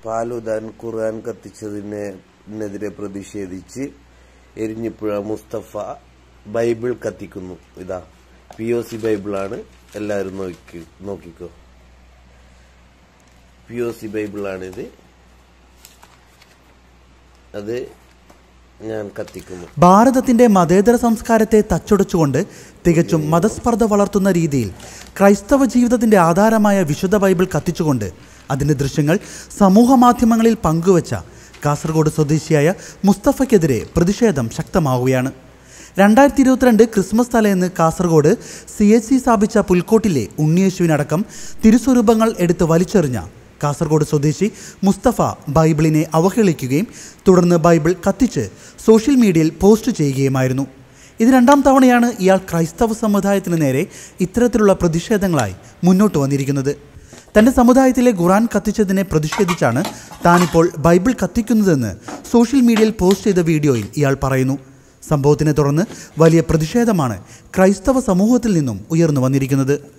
ഫാലുദാൻ ഖുർആൻ കത്തിച്ചതിനെതിരെ പ്രതിഷേധിച്ച് എരിഞ്ഞിപ്പുഴ മുസ്തഫ ബൈബിൾ കത്തിക്കുന്നു ഇതാ പി ഒ സി ബൈബിളാണ് എല്ലാവരും നോക്കി നോക്കിക്കോ പി ഒ സി ബൈബിളാണിത് അത് ഞാൻ കത്തിക്കുന്നു ഭാരതത്തിന്റെ മതേതര സംസ്കാരത്തെ തച്ചൊടച്ചുകൊണ്ട് തികച്ചും മതസ്പർദ്ധ വളർത്തുന്ന രീതിയിൽ ക്രൈസ്തവ ജീവിതത്തിന്റെ ആധാരമായ വിശുദ്ധ ബൈബിൾ കത്തിച്ചുകൊണ്ട് അതിന്റെ ദൃശ്യങ്ങൾ സമൂഹ മാധ്യമങ്ങളിൽ പങ്കുവച്ച കാസർഗോഡ് സ്വദേശിയായ മുസ്തഫയ്ക്കെതിരെ പ്രതിഷേധം ശക്തമാവുകയാണ് രണ്ടായിരത്തി ഇരുപത്തിരണ്ട് ക്രിസ്മസ് തലേന്ന് കാസർഗോഡ് സി എച്ച് സി സ്ഥാപിച്ച പുൽക്കോട്ടിലെ ഉണ്ണിയേശുവിനടക്കം തിരുസ്വരൂപങ്ങൾ എടുത്ത് വലിച്ചെറിഞ്ഞ കാസർഗോഡ് സ്വദേശി മുസ്തഫ ബൈബിളിനെ അവഹേളിക്കുകയും തുടർന്ന് ബൈബിൾ കത്തിച്ച് സോഷ്യൽ മീഡിയയിൽ പോസ്റ്റ് ചെയ്യുകയുമായിരുന്നു ഇത് രണ്ടാം തവണയാണ് ഇയാൾ ക്രൈസ്തവ സമുദായത്തിന് നേരെ ഇത്തരത്തിലുള്ള പ്രതിഷേധങ്ങളായി മുന്നോട്ട് വന്നിരിക്കുന്നത് തൻ്റെ സമുദായത്തിലെ ഖുറാൻ കത്തിച്ചതിനെ പ്രതിഷേധിച്ചാണ് താനിപ്പോൾ ബൈബിൾ കത്തിക്കുന്നതെന്ന് സോഷ്യൽ മീഡിയയിൽ പോസ്റ്റ് ചെയ്ത വീഡിയോയിൽ ഇയാൾ പറയുന്നു സംഭവത്തിനെ തുടർന്ന് വലിയ പ്രതിഷേധമാണ് ക്രൈസ്തവ സമൂഹത്തിൽ നിന്നും ഉയർന്നു വന്നിരിക്കുന്നത്